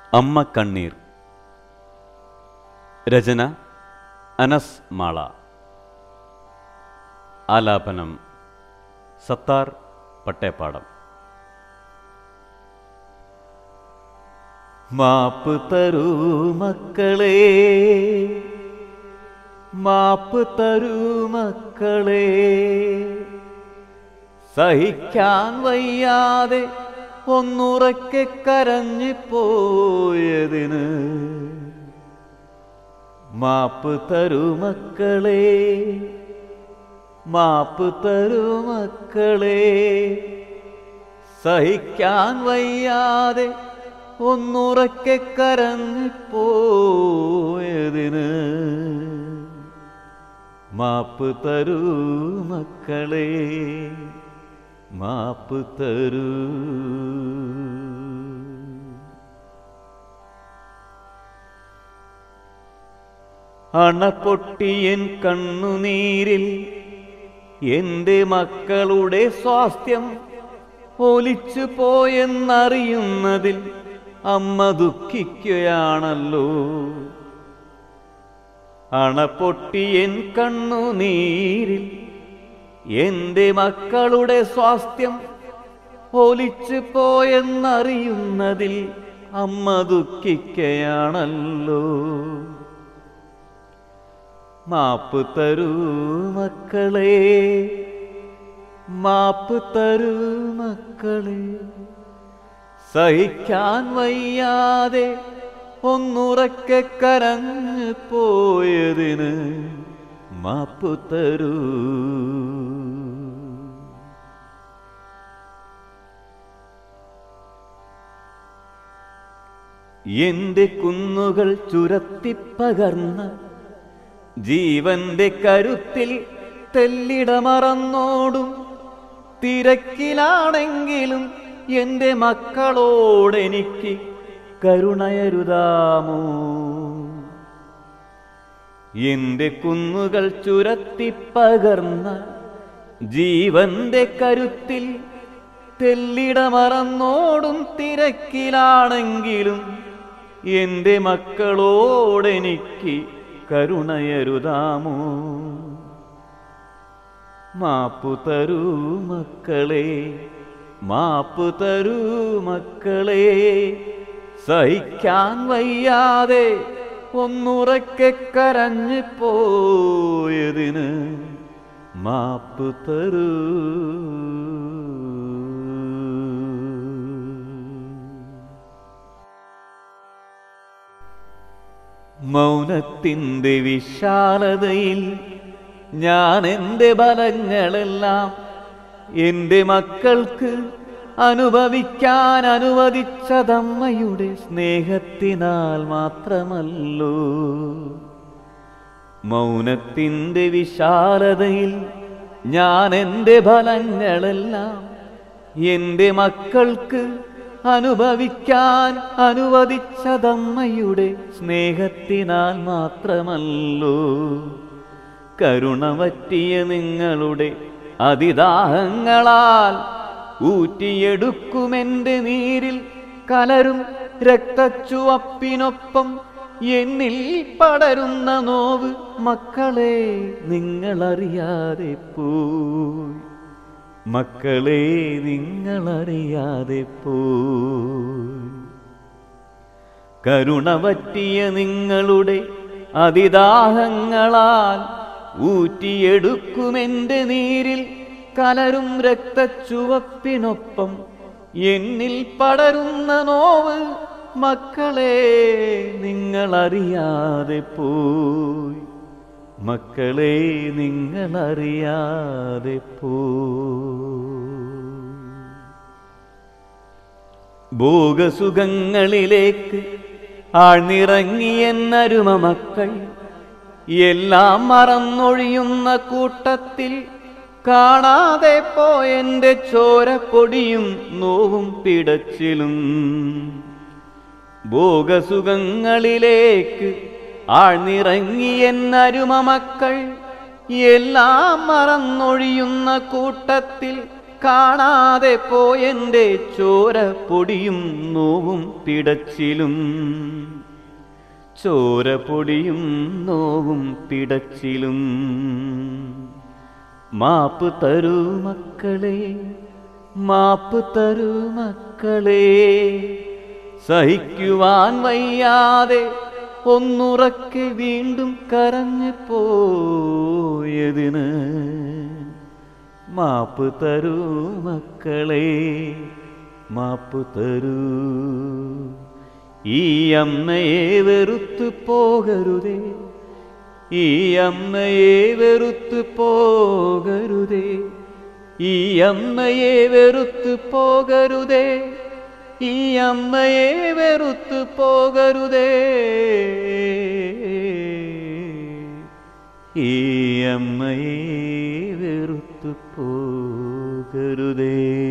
അമ്മ കണ്ണീർ രചന അനസ് മാള ആലാപനം സത്താർ പട്ടേപ്പാടം മാപ്പ് തരൂ മക്കളെ മാപ്പ് തരൂ മക്കളെ സഹിക്കാൻ വയ്യാതെ ഒന്നുറക്കെ കരഞ്ഞു പോയതിന് മാപ്പ് തരൂ മക്കളെ മാപ്പ് തരൂ മക്കളെ സഹിക്കാൻ വയ്യാതെ ഒന്നുറക്കെ കരഞ്ഞു പോയതിന് മാപ്പ് തരൂ മക്കളെ മാപ്പ് തരൂ അണപ്പൊട്ടിയൻ കണ്ണുനീരിൽ എന്റെ മക്കളുടെ സ്വാസ്ഥ്യം ഒലിച്ചു പോയെന്നറിയുന്നതിൽ അമ്മ ദുഃഖിക്കുകയാണല്ലോ അണപ്പൊട്ടിയൻ കണ്ണുനീരിൽ എന്റെ മക്കളുടെ സ്വാസ്ഥ്യം ഒലിച്ചു പോയെന്നറിയുന്നതിൽ അമ്മ ദുഃഖിക്കുകയാണല്ലോ മാപ്പ് തരൂ മക്കളെ മാപ്പ് തരൂ മക്കളെ സഹിക്കാൻ വയ്യാതെ ഒന്നുറക്കെ കരഞ്ഞു പോയതിന് മാപ്പ് തരൂ എന്റെ കുന്നുകൾ ചുരത്തിപ്പകർന്ന ജീവന്റെ കരുത്തിൽ തെല്ലിടമറന്നോടും തിരക്കിലാണെങ്കിലും എന്റെ മക്കളോടെനിക്ക് കരുണയരുതാമോ എന്റെ കുന്നുകൾ ചുരത്തിപ്പകർന്ന ജീവന്റെ കരുത്തിൽ തെല്ലിടമറന്നോടും തിരക്കിലാണെങ്കിലും എന്റെ മക്കളോടെനിക്ക് കരുണയരുതാമോ മാപ്പു തരൂ മക്കളെ മാപ്പു തരൂ മക്കളെ സഹിക്കാൻ വയ്യാതെ ഒന്നുറക്കെ കരഞ്ഞു പോയതിന് മാപ്പ് തരൂ മൗനത്തിൻ്റെ വിശാലതയിൽ ഞാൻ എൻ്റെ ബലങ്ങളെല്ലാം എൻ്റെ മക്കൾക്ക് അനുഭവിക്കാൻ അനുവദിച്ചതമ്മയുടെ സ്നേഹത്തിനാൽ മാത്രമല്ലോ മൗനത്തിൻ്റെ വിശാലതയിൽ ഞാൻ എൻ്റെ ഫലങ്ങളെല്ലാം എൻ്റെ മക്കൾക്ക് അനുഭവിക്കാൻ അനുവദിച്ചതമ്മയുടെ സ്നേഹത്തിനാൽ മാത്രമല്ലോ കരുണ പറ്റിയ നിങ്ങളുടെ അതിദാഹങ്ങളാൽ ഊറ്റിയെടുക്കുമെൻ്റെ നീരിൽ കലരും രക്തച്ചുവപ്പിനൊപ്പം എന്നിൽ പടരുന്ന നോവ് മക്കളെ നിങ്ങളറിയാതെ പോയി മക്കളെ നിങ്ങളറിയാതെ പോയി കരുണ പറ്റിയ നിങ്ങളുടെ അതിദാഹങ്ങളാൽ ഊറ്റിയെടുക്കുമെൻ്റെ നീരിൽ കലരും രക്തച്ചുവപ്പിനൊപ്പം എന്നിൽ പടരുന്ന നോവ് മക്കളെ നിങ്ങളറിയാതെ പോയി മക്കളെ നിങ്ങളറിയാതെ പോയി ഭോഗസുഖങ്ങളിലേക്ക് ആഴ്ന്നിറങ്ങിയെന്നരുമ മക്കൾ എല്ലാം മറന്നൊഴിയുന്ന കൂട്ടത്തിൽ കാണാതെ പോയെന്റെ ചോരപ്പൊടിയും നോവും പിടച്ചിലും ഭോഗസുഖങ്ങളിലേക്ക് ആഴ്ന്നിറങ്ങിയെന്നരുമ മക്കൾ എല്ലാം മറന്നൊഴിയുന്ന കൂട്ടത്തിൽ കാണാതെ പോയെൻ്റെ ചോര പൊടിയും നോവും പിടച്ചിലും ചോര പൊടിയും നോവും പിടച്ചിലും മാപ്പ് തരൂ മക്കളെ മാപ്പ് തരൂ മക്കളെ സഹിക്കുവാൻ വയ്യാതെ ഒന്നുറക്കെ വീണ്ടും കരഞ്ഞു പോയതിന് മാപ്പ് തരൂ മക്കളെ മാപ്പ് തരൂ ഈ അമ്മയെ വെറുത്തു പോകരുതേ ഈ അമ്മയെ വെറുത്തു പോകരുതേ ഈ അമ്മയെ വെറുത്തു പോകരുതേ ഈ അമ്മയെ വെറുത്തു പോകരുതേ ഈ അമ്മയെ വെറുത്തു പോകരുതേ